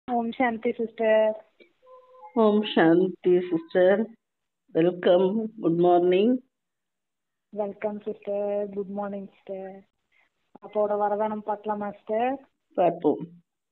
ஓம் Shanti sister Om Shanti sister welcome good morning welcome sister good morning sister அப்போட வரதானம் பார்க்கலாமா sister பார்ப்போம்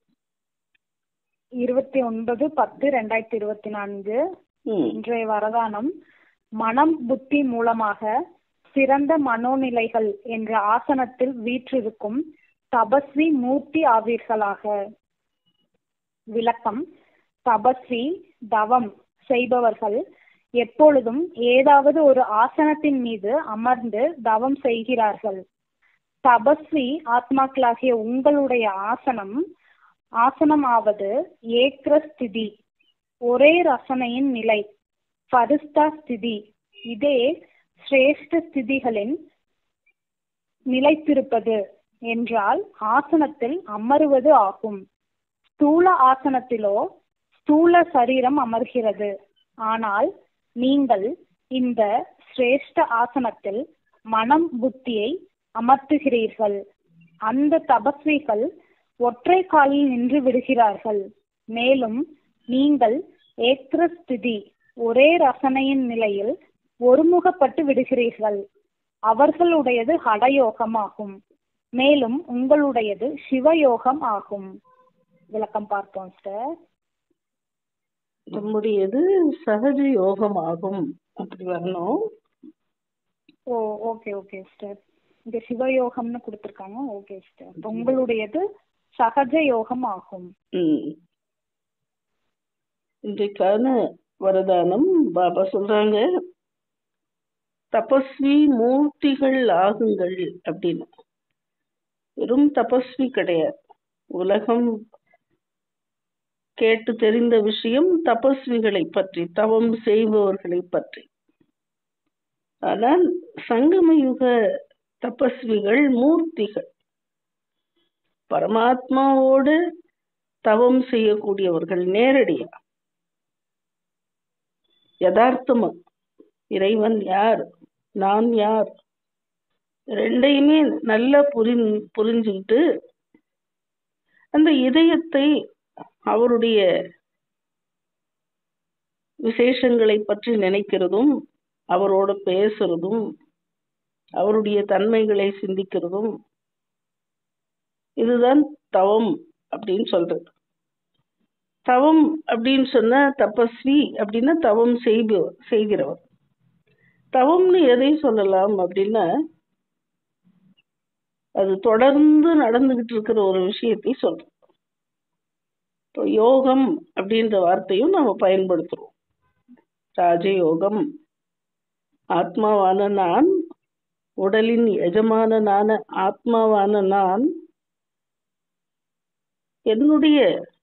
இருபத்தி ஒன்பது பத்து ரெண்டாயிரத்தி இருபத்தி நான்கு ம், இன்றைய வரதானம் மனம் புத்தி மூலமாக சிறந்த மனோநிலைகள் என்ற ஆசனத்தில் வீற்றிருக்கும் தபஸ்வி மூர்த்தி ஆவீர்களாக விளக்கம் தபஸ்வி தவம் செய்பவர்கள் எப்பொழுதும் ஏதாவது ஒரு ஆசனத்தின் மீது அமர்ந்து தவம் செய்கிறார்கள் தபஸ்வி ஆத்மாக்களாகிய உங்களுடைய ஆசனம் ஆசனமாவது ஏக்ர ஸ்திதி ஒரே ரசனையின் நிலை பரிஸ்தா ஸ்திதி இதே சிரேஷ்ட ஸ்திதிகளின் நிலைத்திருப்பது என்றால் ஆசனத்தில் அமருவது ஆகும் ஸ்தூல ஆசனத்திலோ ஸ்தூல சரீரம் அமர்கிறது ஆனால் நீங்கள் இந்த சிரேஷ்ட ஆசனத்தில் மனம் புத்தியை அமர்த்துகிறீர்கள் அந்த தபஸ்விகள் ஒற்றை காலில் நின்று விடுகிறார்கள் மேலும் நீங்கள் ஏக்ர ஸ்திதி ஒரே ரசனையின் நிலையில் ஒருமுகப்பட்டு விடுகிறீர்கள் அவர்களுடையது ஹடயோகம் ஆகும் மேலும் உங்களுடையது சிவயோகம் ஆகும் விளக்கம் பார்ப்போம் சார் நம்முடையது சகஜ யோகம் ஆகும் அப்படி வரணும் ஓ ஓகே ஓகே சார் இங்க சிவயோகம்னு கொடுத்துருக்காங்க ஓகே சார் உங்களுடையது சகஜ யோகம் ஆகும் ம். இன்றைக்கான வரதானம் பாபா சொல்றாங்க தபஸ்வி மூர்த்திகள் ஆகுங்கள் அப்படின்னு வெறும் தபஸ்வி கிடையாது உலகம் கேட்டு தெரிந்த விஷயம் தபஸ்விகளை பற்றி தவம் செய்பவர்களை பற்றி ஆனால் சங்கமயுக தபஸ்விகள் மூர்த்திகள் பரமாத்மாவோடு தவம் செய்யக்கூடியவர்கள் நேரடியா யதார்த்தமா இறைவன் யார் நான் யார் ரெண்டையுமே நல்லா புரிஞ் புரிஞ்சுக்கிட்டு அந்த இதயத்தை அவருடைய விசேஷங்களை பற்றி நினைக்கிறதும் அவரோட பேசுறதும் அவருடைய தன்மைகளை சிந்திக்கிறதும் இதுதான் தவம் அப்படின்னு சொல்றது தவம் அப்படின்னு சொன்னா தபஸ்வி அப்படின்னா தவம் செய்பவர் செய்கிறவர் தவம்னு எதை சொல்லலாம் அப்படின்னா அது தொடர்ந்து நடந்துகிட்டு இருக்கிற ஒரு விஷயத்தை சொல்றோம் இப்போ யோகம் அப்படின்ற வார்த்தையும் நம்ம பயன்படுத்துறோம் ராஜயோகம் ஆத்மாவான நான் உடலின் எஜமானனான ஆத்மாவான நான் என்னுடைய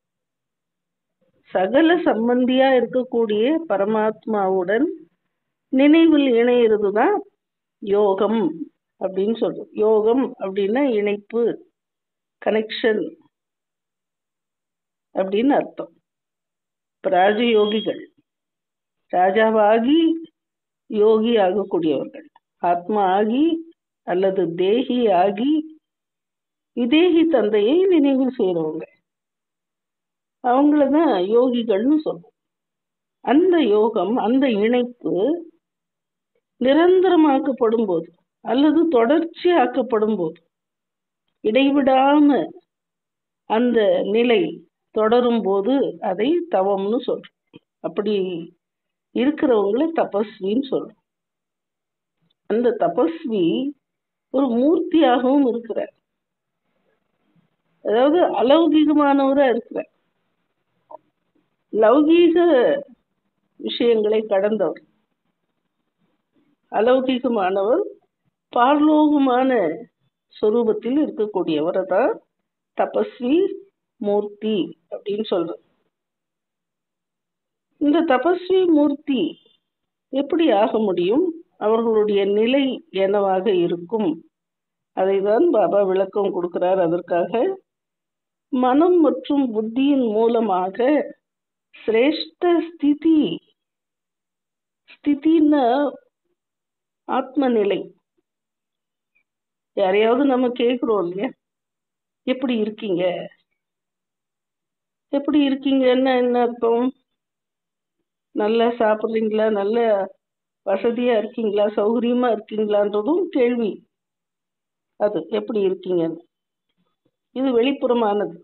சகல சம்பந்தியா இருக்கக்கூடிய பரமாத்மாவுடன் நினைவில் இணையிறது தான் யோகம் அப்படின்னு சொல்றோம் யோகம் அப்படின்னா இணைப்பு கனெக்ஷன் அப்படின்னு அர்த்தம் இப்ப ராஜயோகிகள் ராஜாவாகி யோகி ஆகக்கூடியவர்கள் ஆத்மா ஆகி அல்லது தேகி ஆகி விதேகி தந்தையை நினைவு செய்றவங்க அவங்களதான் யோகிகள்னு சொல்றோம் அந்த யோகம் அந்த இணைப்பு நிரந்தரமாக்கப்படும் போது அல்லது தொடர்ச்சியாக்கப்படும் போது இடைவிடாம அந்த நிலை தொடரும் போது அதை தவம்னு சொல்றோம் அப்படி இருக்கிறவங்களை தபஸ்வின்னு சொல்றோம் அந்த தபஸ்வி ஒரு மூர்த்தியாகவும் இருக்கிறார் அதாவது அலௌகிகமானவரா இருக்கிறார் லௌகீக விஷயங்களை கடந்தவர் அலௌகிகமானவர் பார்லோகமான சொரூபத்தில் இருக்கக்கூடியவரை தான் தபஸ்வி மூர்த்தி அப்படின்னு சொல்றோம் இந்த தபஸ்வி மூர்த்தி எப்படி ஆக முடியும் அவர்களுடைய நிலை என்னவாக இருக்கும் அதை தான் பாபா விளக்கம் கொடுக்கிறார் அதற்காக மனம் மற்றும் புத்தியின் மூலமாக சிரேஷ்ட ஸ்திதி ஸ்திதின்னா ஆத்ம நிலை யாரையாவது நம்ம கேட்குறோம் இல்லையா எப்படி இருக்கீங்க எப்படி இருக்கீங்க என்ன என்ன அர்த்தம் நல்லா சாப்பிட்றீங்களா நல்ல வசதியா இருக்கீங்களா சௌகரியமா இருக்கீங்களான்றதும் கேள்வி அது எப்படி இருக்கீங்கன்னு இது வெளிப்புறமானது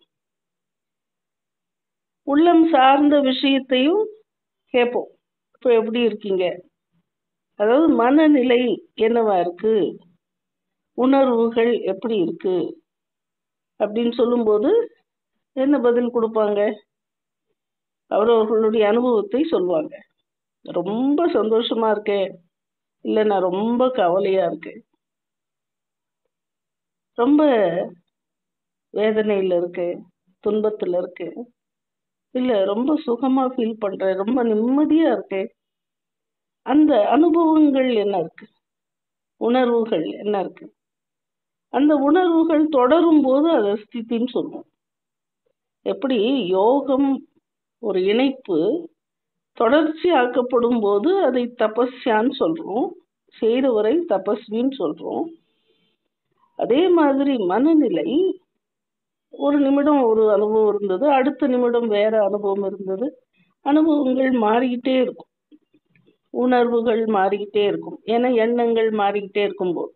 உள்ளம் சார்ந்த விஷயத்தையும் கேட்போம் இப்போ எப்படி இருக்கீங்க அதாவது மனநிலை என்னவா இருக்கு உணர்வுகள் எப்படி இருக்கு அப்படின்னு சொல்லும்போது என்ன பதில் கொடுப்பாங்க அவரவர்களுடைய அனுபவத்தை சொல்லுவாங்க ரொம்ப சந்தோஷமா இருக்கேன் இல்லை நான் ரொம்ப கவலையா இருக்கேன் ரொம்ப வேதனையில இருக்கேன் துன்பத்துல இருக்கேன் இல்ல ரொம்ப சுகமா ஃபீல் பண்றேன் ரொம்ப நிம்மதியா இருக்கேன் அந்த அனுபவங்கள் என்ன இருக்கு உணர்வுகள் என்ன இருக்கு அந்த உணர்வுகள் தொடரும் போது அதை ஸ்திதின்னு சொல்லுவோம் எப்படி யோகம் ஒரு இணைப்பு தொடர்ச்சி ஆக்கப்படும் போது அதை தபஸ்யான்னு சொல்றோம் செய்தவரை தபஸ்வின்னு சொல்றோம் அதே மாதிரி மனநிலை ஒரு நிமிடம் ஒரு அனுபவம் இருந்தது அடுத்த நிமிடம் வேற அனுபவம் இருந்தது அனுபவங்கள் மாறிக்கிட்டே இருக்கும் உணர்வுகள் மாறிக்கிட்டே இருக்கும் ஏன்னா எண்ணங்கள் மாறிக்கிட்டே இருக்கும்போது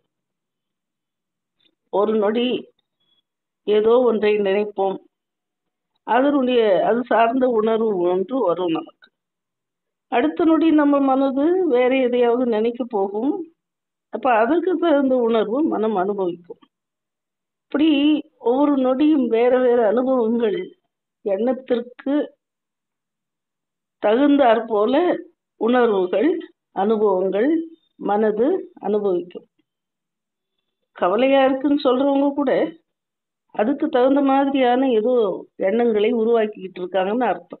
ஒரு நொடி ஏதோ ஒன்றை நினைப்போம் அதனுடைய அது சார்ந்த உணர்வு ஒன்று வரும் நமக்கு அடுத்த நொடி நம்ம மனது வேற எதையாவது நினைக்க போகும் அப்ப அதற்கு தகுந்த உணர்வு மனம் அனுபவிக்கும் இப்படி ஒவ்வொரு நொடியும் வேற வேற அனுபவங்கள் எண்ணத்திற்கு தகுந்தாற் போல உணர்வுகள் அனுபவங்கள் மனது அனுபவிக்கும் கவலையா இருக்குன்னு சொல்றவங்க கூட அதுக்கு தகுந்த மாதிரியான ஏதோ எண்ணங்களை உருவாக்கிக்கிட்டு இருக்காங்கன்னு அர்த்தம்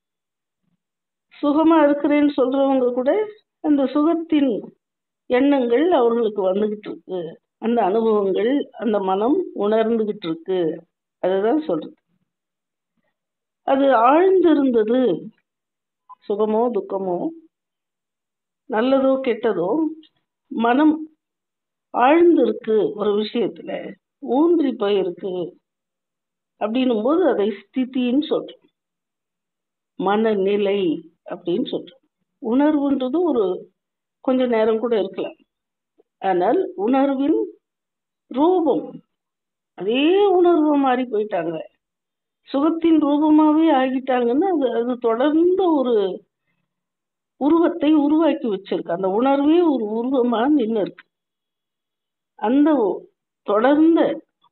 சுகமா இருக்கிறேன்னு சொல்றவங்க கூட அந்த சுகத்தின் எண்ணங்கள் அவர்களுக்கு வந்துகிட்டு இருக்கு அந்த அனுபவங்கள் அந்த மனம் உணர்ந்துகிட்டு இருக்கு அதுதான் சொல்றது அது ஆழ்ந்திருந்தது சுகமோ துக்கமோ நல்லதோ கெட்டதோ மனம் ஆழ்ந்திருக்கு ஒரு விஷயத்துல ஊன்றி போயிருக்கு அப்படின்னும் போது அதை ஸ்திதின்னு சொல்றோம் மனநிலை அப்படின்னு சொல்றோம் உணர்வுன்றது ஒரு கொஞ்ச நேரம் கூட இருக்கலாம் ஆனால் உணர்வின் ரூபம் அதே உணர்வு மாறி போயிட்டாங்க சுகத்தின் ரூபமாவே ஆகிட்டாங்கன்னா அது அது தொடர்ந்த ஒரு உருவத்தை உருவாக்கி வச்சிருக்கு அந்த உணர்வே ஒரு உருவமா நின்று இருக்கு அந்த தொடர்ந்த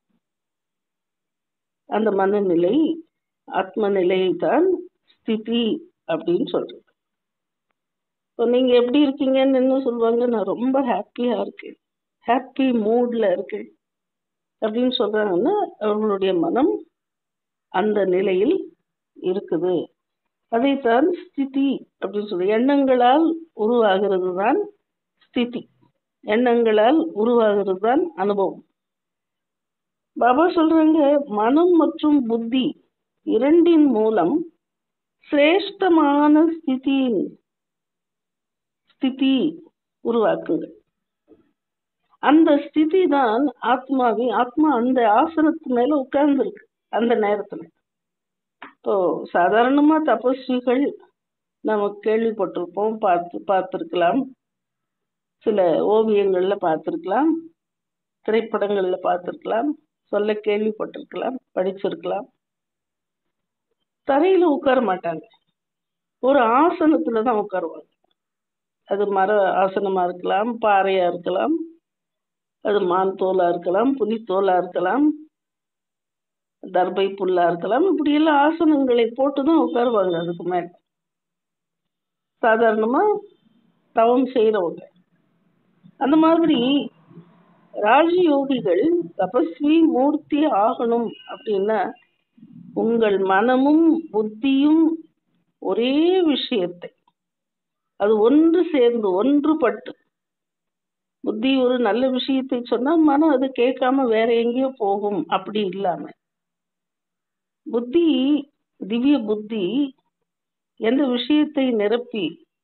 அந்த மனநிலை ஆத்ம நிலையை தான் ஸ்திதி அப்படின்னு சொல்றது இப்போ நீங்க எப்படி இருக்கீங்கன்னு என்ன சொல்லுவாங்க நான் ரொம்ப ஹாப்பியா இருக்கேன் ஹாப்பி மூட்ல இருக்கேன் அப்படின்னு சொல்றாங்கன்னா அவர்களுடைய மனம் அந்த நிலையில் இருக்குது அதைத்தான் ஸ்திதி அப்படின்னு சொல்லி எண்ணங்களால் உருவாகிறது தான் ஸ்திதி எண்ணங்களால் உருவாகிறது தான் அனுபவம் பாபா சொல்றாங்க மனம் மற்றும் புத்தி இரண்டின் மூலம் சிரேஷ்டமான ஸ்திதியின் ஸ்திதி உருவாக்குங்கள் அந்த ஸ்திதி தான் ஆத்மாவின் ஆத்மா அந்த ஆசனத்து மேல உட்கார்ந்து இருக்கு அந்த நேரத்துல இப்போ சாதாரணமா தபஸ்விகள் நம்ம கேள்விப்பட்டிருப்போம் பார்த்து பார்த்திருக்கலாம் சில ஓவியங்கள்ல பார்த்திருக்கலாம் திரைப்படங்கள்ல பார்த்திருக்கலாம் சொல்ல கேள்விப்பட்டிருக்கலாம் படிச்சிருக்கலாம் தரையில உட்கார மாட்டாங்க ஒரு ஆசனத்துல தான் உட்காருவாங்க அது மர ஆசனமா இருக்கலாம் பாறையா இருக்கலாம் அது மான் தோலா இருக்கலாம் புலித்தோலா இருக்கலாம் தர்பை புல்லா இருக்கலாம் இப்படி எல்லாம் ஆசனங்களை போட்டுதான் உட்காருவாங்க அதுக்கு மேல சாதாரணமா தவம் செய்யறவங்க அந்த மாதிரி ராஜயோகிகள் தபஸ்வி மூர்த்தி ஆகணும் அப்படின்னா உங்கள் மனமும் புத்தியும் ஒரே விஷயத்தை அது ஒன்று சேர்ந்து ஒன்றுபட்டு புத்தி ஒரு நல்ல விஷயத்தை சொன்னா மனம் அது கேட்காம வேற எங்கேயோ போகும் அப்படி இல்லாம புத்தி திவ்ய புத்தி எந்த விஷயத்தை நிரப்பி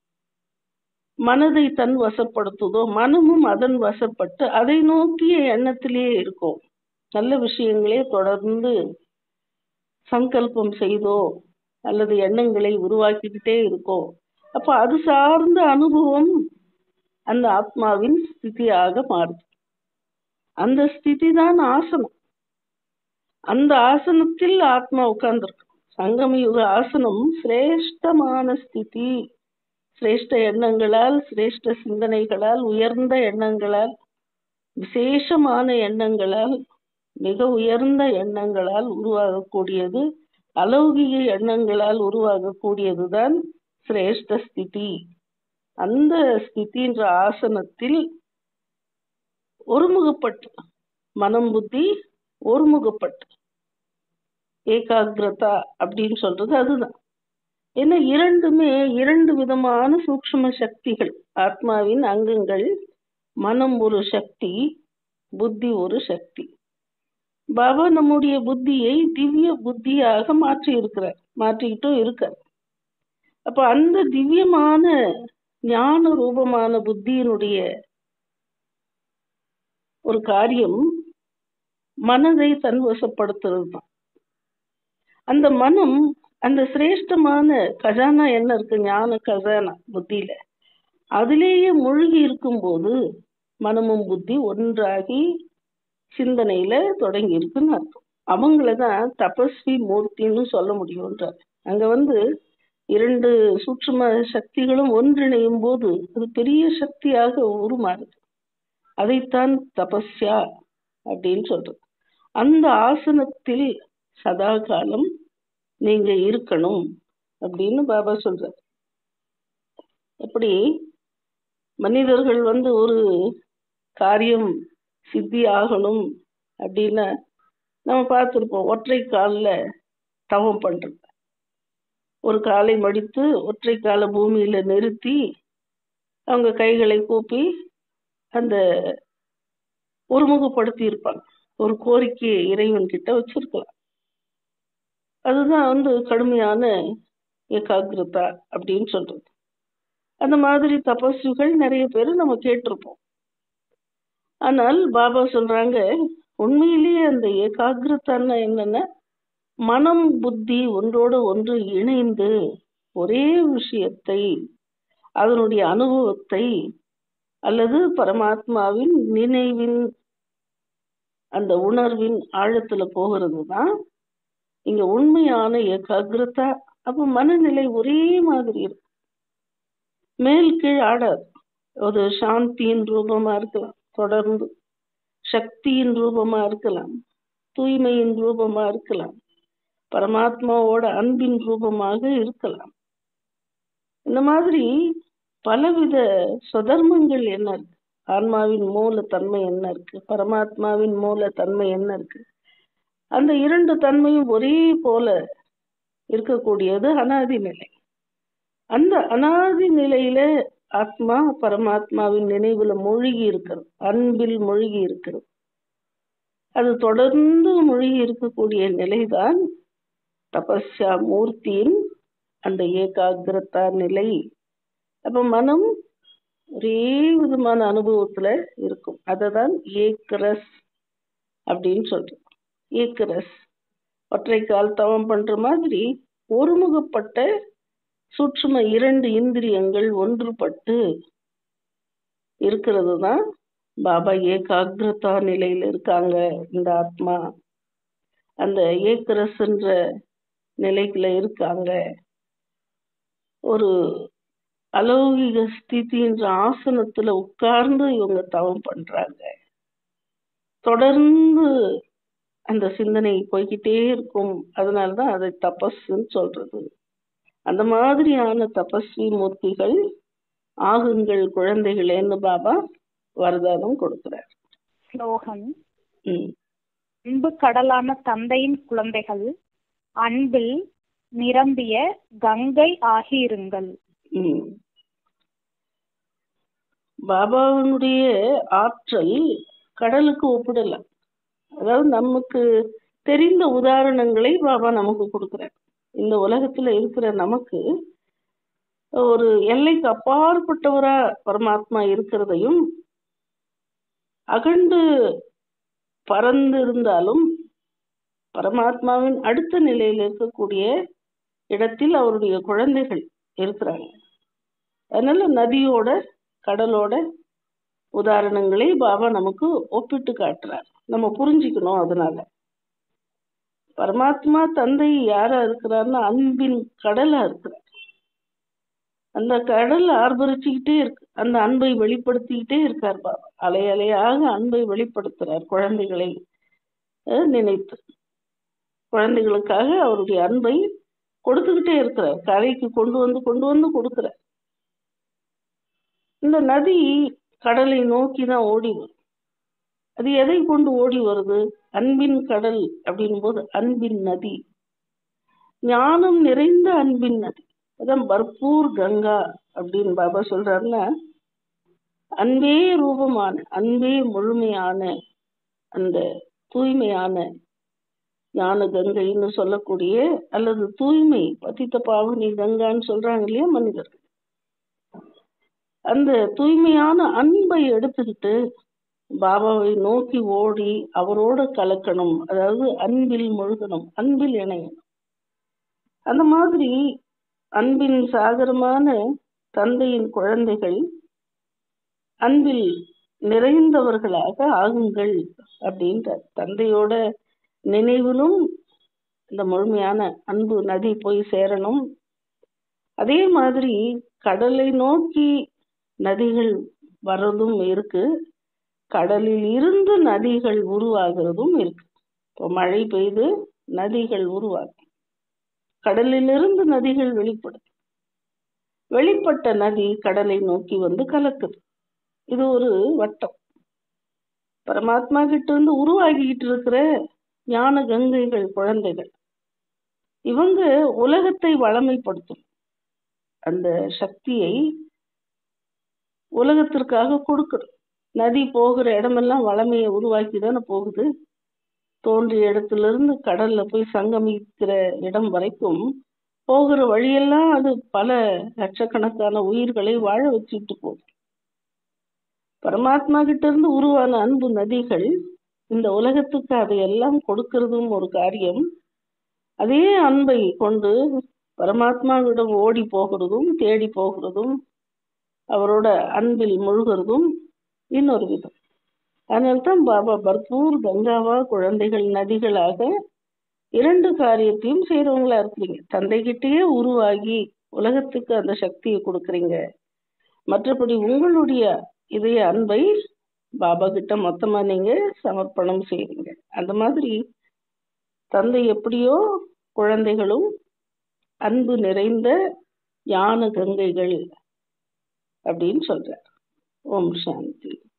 மனதை தன் வசப்படுத்துதோ மனமும் அதன் வசப்பட்டு அதை நோக்கிய எண்ணத்திலேயே இருக்கும் நல்ல விஷயங்களே தொடர்ந்து சங்கல்பம் செய்தோ அல்லது எண்ணங்களை உருவாக்கிக்கிட்டே இருக்கோ அப்ப அது சார்ந்த அனுபவம் அந்த ஆத்மாவின் ஸ்திதியாக மாறுது அந்த ஸ்திதி தான் ஆசனம் அந்த ஆசனத்தில் ஆத்மா உட்கார்ந்துருக்கு சங்கம யுக ஆசனம் சிரேஷ்டமான ஸ்திதி சிரேஷ்ட எண்ணங்களால் சிரேஷ்ட சிந்தனைகளால் உயர்ந்த எண்ணங்களால் விசேஷமான எண்ணங்களால் மிக உயர்ந்த எண்ணங்களால் உருவாகக்கூடியது அலௌகிக எண்ணங்களால் உருவாகக்கூடியதுதான் சிரேஷ்ட ஸ்திதி அந்த ஸ்திதின்ற ஆசனத்தில் ஒருமுகப்பட்டு மனம் புத்தி ஒருமுகப்பட்டு ஏகாகிரதா அப்படின்னு சொல்றது அதுதான் ஏன்னா இரண்டுமே இரண்டு விதமான சூக்ஷ்ம சக்திகள் ஆத்மாவின் அங்கங்கள் மனம் ஒரு சக்தி புத்தி ஒரு சக்தி பாபா நம்முடைய புத்தியை திவ்ய புத்தியாக மாற்றி இருக்கிறார் மாற்றிக்கிட்டும் இருக்கார் அப்ப அந்த திவ்யமான ஞான ரூபமான புத்தியினுடைய ஒரு காரியம் மனதை தன்வசப்படுத்துறது தான் அந்த மனம் அந்த சிரேஷ்டமான கஜானா என்ன இருக்கு ஞான கஜானா புத்தியில அதிலேயே மூழ்கி இருக்கும்போது மனமும் புத்தி ஒன்றாகி சிந்தனையில தொடங்கி இருக்குன்னு அர்த்தம் அவங்களதான் தபஸ்வி மூர்த்தின்னு சொல்ல முடியும்ன்றார் அங்க வந்து இரண்டு சூட்சும சக்திகளும் ஒன்றிணையும் போது அது பெரிய சக்தியாக உருமாறுது அதைத்தான் தபஸ்யா அப்படின்னு சொல்றது அந்த ஆசனத்தில் சதா காலம் நீங்க இருக்கணும் அப்படின்னு பாபா சொல்றார் எப்படி மனிதர்கள் வந்து ஒரு காரியம் சித்தி ஆகணும் அப்படின்னா நம்ம பார்த்துருப்போம் ஒற்றை காலில் தவம் பண்றது ஒரு காலை மடித்து ஒற்றை கால பூமியில நிறுத்தி அவங்க கைகளை கூப்பி அந்த ஒருமுகப்படுத்தி இருப்பாங்க ஒரு கோரிக்கையை இறைவன் கிட்ட வச்சிருக்கலாம் அதுதான் வந்து கடுமையான ஏகாகிரதா அப்படின்னு சொல்றது அந்த மாதிரி தபஸ்விகள் நிறைய பேர் நம்ம கேட்டிருப்போம் ஆனால் பாபா சொல்றாங்க உண்மையிலேயே அந்த ஏகாகிரதான்னா என்னன்னா மனம் புத்தி ஒன்றோடு ஒன்று இணைந்து ஒரே விஷயத்தை அதனுடைய அனுபவத்தை அல்லது பரமாத்மாவின் நினைவின் அந்த உணர்வின் ஆழத்துல போகிறது தான் இங்க உண்மையான ஏகாகிரதா அப்ப மனநிலை ஒரே மாதிரி இருக்கும் மேல் கீழ் ஆடாது ஒரு சாந்தியின் ரூபமா இருக்கலாம் தொடர்ந்து சக்தியின் ரூபமா இருக்கலாம் தூய்மையின் ரூபமா இருக்கலாம் பரமாத்மாவோட அன்பின் ரூபமாக இருக்கலாம் இந்த மாதிரி பலவித சுதர்மங்கள் என்ன இருக்கு ஆன்மாவின் மூல தன்மை என்ன இருக்கு பரமாத்மாவின் மூல தன்மை என்ன இருக்கு அந்த இரண்டு தன்மையும் ஒரே போல இருக்கக்கூடியது அனாதி நிலை அந்த அனாதி நிலையில ஆத்மா பரமாத்மாவின் நினைவுல மூழ்கி இருக்கிறது அன்பில் மூழ்கி இருக்கிறது அது தொடர்ந்து மூழ்கி இருக்கக்கூடிய நிலைதான் தபஸ்யா மூர்த்தியின் அந்த ஏகாகிரதா நிலை அப்ப மனம் ஒரே விதமான அனுபவத்துல இருக்கும் அததான் ஏக்கரஸ் அப்படின்னு சொல்றோம் ஏக்கரஸ் ஒற்றை கால் தவம் பண்ற மாதிரி ஒருமுகப்பட்ட சூட்சும இரண்டு இந்திரியங்கள் ஒன்றுபட்டு இருக்கிறது தான் பாபா ஏகாகிரதா நிலையில இருக்காங்க இந்த ஆத்மா அந்த ஏக்கரஸ்ன்ற நிலைக்குள்ள இருக்காங்க ஒரு அலௌகிக ஸ்திதின்ற ஆசனத்துல உட்கார்ந்து இவங்க தவம் பண்றாங்க தொடர்ந்து அந்த சிந்தனை போய்கிட்டே இருக்கும் அதனாலதான் அதை தபஸ்ன்னு சொல்றது அந்த மாதிரியான தபஸ்வி மூர்த்திகள் ஆகுங்கள் குழந்தைகளேன்னு பாபா வரதானம் கொடுக்கிறார் ஸ்லோகன் ம் அன்பு கடலான தந்தையின் குழந்தைகள் அன்பில் நிரம்பிய கங்கை ஆகியிருங்கள் ம். பாபாவினுடைய ஆற்றல் கடலுக்கு ஒப்பிடலாம் அதாவது நமக்கு தெரிந்த உதாரணங்களை பாபா நமக்கு கொடுக்கிறார் இந்த உலகத்துல இருக்கிற நமக்கு ஒரு எல்லைக்கு அப்பாற்பட்டவரா பரமாத்மா இருக்கிறதையும் அகண்டு பறந்து இருந்தாலும் பரமாத்மாவின் அடுத்த நிலையில் இருக்கக்கூடிய இடத்தில் அவருடைய குழந்தைகள் இருக்கிறாங்க அதனால நதியோட கடலோட உதாரணங்களை பாபா நமக்கு ஒப்பிட்டு காட்டுறார் நம்ம புரிஞ்சுக்கணும் அதனால பரமாத்மா தந்தை யாரா இருக்கிறார்னா அன்பின் கடலா இருக்கிறார் அந்த கடல் ஆர்ப்பரிச்சுக்கிட்டே இருக்கு அந்த அன்பை வெளிப்படுத்திக்கிட்டே இருக்கார் பாபா அலை அலையாக அன்பை வெளிப்படுத்துறார் குழந்தைகளை அஹ், நினைத்து குழந்தைகளுக்காக அவருடைய அன்பை கொடுத்துக்கிட்டே இருக்கிறார் கரைக்கு கொண்டு வந்து கொண்டு வந்து கொடுக்கிறார் இந்த நதி கடலை நோக்கி தான் ஓடி வரும் அது எதை கொண்டு ஓடி வருது அன்பின் கடல் அப்படின் போது அன்பின் நதி ஞானம் நிறைந்த அன்பின் நதி அதான் பர்பூர் கங்கா அப்படின்னு பாபா சொல்றாருன்னா அன்பே ரூபமான அன்பே முழுமையான அந்த தூய்மையான ஞான கங்கைன்னு சொல்லக்கூடிய அல்லது தூய்மை பதித்த பாவனி கங்கான்னு சொல்றாங்க இல்லையா மனிதர்கள் அந்த தூய்மையான அன்பை எடுத்துக்கிட்டு பாபாவை நோக்கி ஓடி அவரோட கலக்கணும் அதாவது அன்பில் முழுகணும் அன்பில் இணையணும் அந்த மாதிரி அன்பின் சாகரமான தந்தையின் குழந்தைகள் அன்பில் நிறைந்தவர்களாக ஆகுங்கள் அப்படின்ற தந்தையோட நினைவிலும் இந்த முழுமையான அன்பு நதி போய் சேரணும் அதே மாதிரி கடலை நோக்கி நதிகள் வர்றதும் இருக்கு கடலில் இருந்து நதிகள் உருவாகிறதும் இருக்கு இப்போ மழை பெய்து நதிகள் உருவாகும் கடலிலிருந்து நதிகள் வெளிப்படும் வெளிப்பட்ட நதி கடலை நோக்கி வந்து கலக்குது இது ஒரு வட்டம் பரமாத்மா கிட்ட இருந்து உருவாகிக்கிட்டு இருக்கிற ஞான கங்கைகள் குழந்தைகள் இவங்க உலகத்தை வளமைப்படுத்தும் அந்த சக்தியை உலகத்திற்காக கொடுக்கணும் நதி போகிற இடமெல்லாம் வளமையை உருவாக்கி தானே போகுது தோன்றிய இடத்துல இருந்து கடல்ல போய் சங்கமிக்கிற இடம் வரைக்கும் போகிற வழியெல்லாம் அது பல லட்சக்கணக்கான உயிர்களை வாழ வச்சுட்டு போகுது பரமாத்மா கிட்ட இருந்து உருவான அன்பு நதிகள் இந்த உலகத்துக்கு அதையெல்லாம் கொடுக்கறதும் ஒரு காரியம் அதே அன்பை கொண்டு பரமாத்மாவிடம் ஓடி போகிறதும் தேடி போகிறதும் அவரோட அன்பில் முழுகிறதும் இன்னொரு விதம் அதனால்தான் பாபா பர்பூர் கங்காவா குழந்தைகள் நதிகளாக இரண்டு காரியத்தையும் செய்யறவங்களா இருக்கிறீங்க தந்தைகிட்டயே உருவாகி உலகத்துக்கு அந்த சக்தியை கொடுக்குறீங்க மற்றபடி உங்களுடைய இதய அன்பை பாபா கிட்ட மொத்தமா நீங்க சமர்ப்பணம் செய்றீங்க அந்த மாதிரி தந்தை எப்படியோ குழந்தைகளும் அன்பு நிறைந்த ஞான கங்கைகள் அப்படின்னு சொல்றார் ஓம் சாந்தி